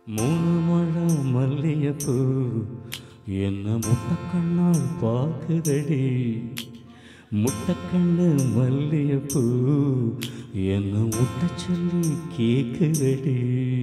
மூணு மழை மல்லியப்பூ என்ன முட்டக்கண்ணால் பார்க்குதடி முட்டக்கண்ணு மல்லியப்பூ என்ன முட்ட சொல்லி கேக்குதடி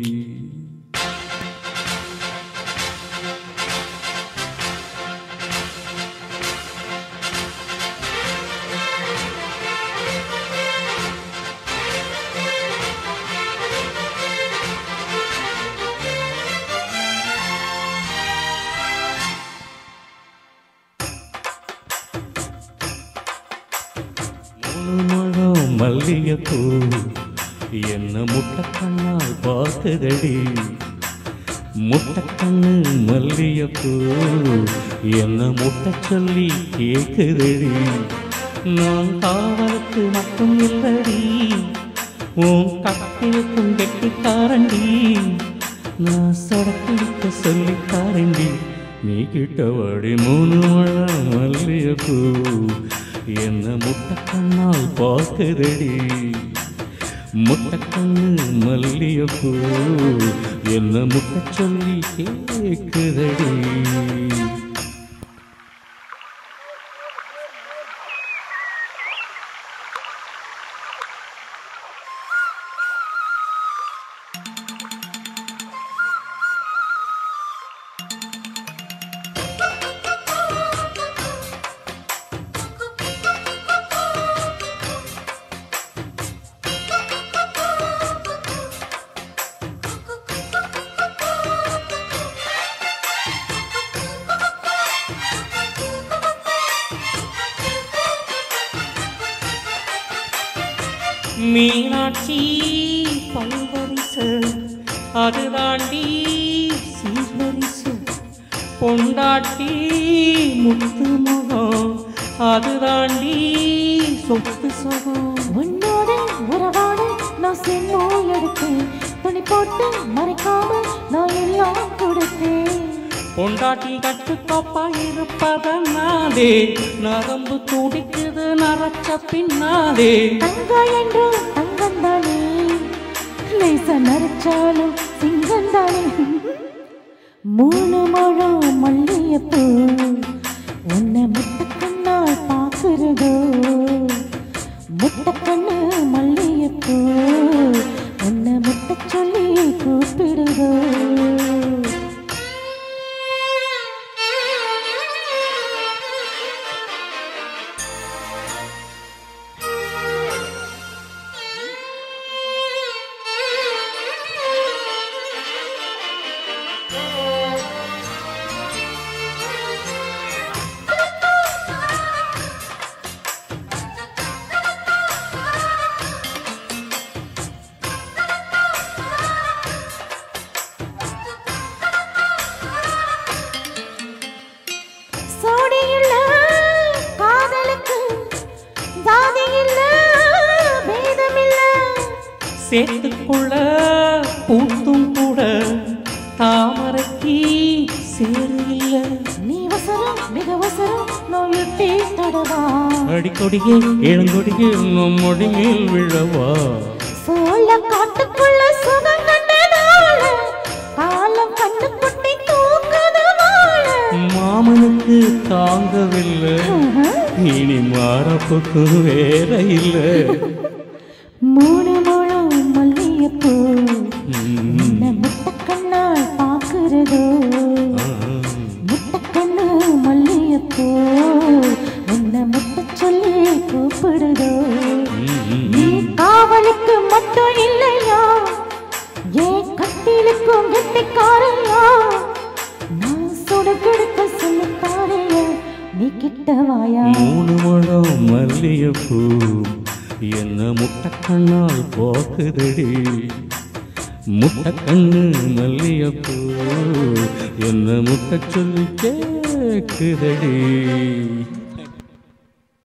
மூணு மழம் மல்லிகைப்பூ என்ன முட்டக்கண்ணால் பார்க்குதடி முட்டக்கண்ணு மல்லிகைப்பூ என்ன முட்டை சொல்லி கேக்குதடி நான் காவலுக்கு மட்டும் இல்லடி உன் கட்டிலுக்கும் கெட்டிக்காரண்டி நான் சடக்கிடிக்க சொல்லித்தாரண்டி நீ கிட்டவாடி மூணு மழை மல்லிகைப்பூ என்ன முட்டக்கண்ணால் பார்க்குதடி முட்டக்கண்ணு மல்லிகைப்பூ என்ன முட்டை சொல்லி கேக்குதடி மீனாட்சி பல்வரிசு அது தாண்டி சீர்வரிசு பொண்டாட்டி முத்து முகம் அது தாண்டி சொத்து சுகம் உன்னோட உறவாட நான் சென்னோ எடுத்தேன் துணி போட்டு மறைக்காம நான் எல்லாம் கொடுத்தேன் பொண்டாட்டி கட்டுக்கோப்பா இருப்பதனாலே நரம்பு துடிக்குது நரச்ச பின்னாலே தங்க என்றும் தங்கம் தானே லேசா நரைச்சாலும் சிங்கம் தானே மூணு முழம் மல்லிகைப்பூ உன்னை முட்டக்கண்ணால் பார்க்கிறதோ முட்டக்கண்ணு மல்லிகைப்பூ உன்னை முட்டை சொல்லி கூப்பிடுதோ சோடியுள்ள காதலுக்கு ஜாதியில்ல பேதமில்ல சேத்துக்குள்ள பூத்தும் கூட தாமரைக்கு சேரு இல்லை நீ வசரம் மிக வசரம் நோயுட்டி தடவா அடிக்கொடியே இளங்கொடியே நம்மொடி மேல் விழவா சோழ காட்டுக்குள்ள சுகம் கண்டதால காலம் கண்டு குட்டி தூக்குது வாழ மாமனுக்கு தாங்கவில்லை இனி மாறப்புக்கு வேற இல்லை மூணு முழம் மல்லிகைப்பூ ம். உன்னை முட்டக்கண்ணால் பார்க்கிறதோ முட்டக்கண்ணு மல்லிகைப்பூ உன்னை முட்டை சொல்லி கூப்பிடுதோ நீ காவலுக்கு மட்டும் இல்லையா ஏன் கட்டிலுக்கும் கெட்டிக்காரையா நான் சுடு கெடுக்க சொல்லித்தாரையா நீ கிட்ட வாயா மூணு முழம் மல்லிகைப்பூ என்ன முட்டக்கண்ணால் போக்குதடி முட்டக்கண்ணு மல்லிகைப்பூ என்ன முட்டை சொல்லி கேக்குதடி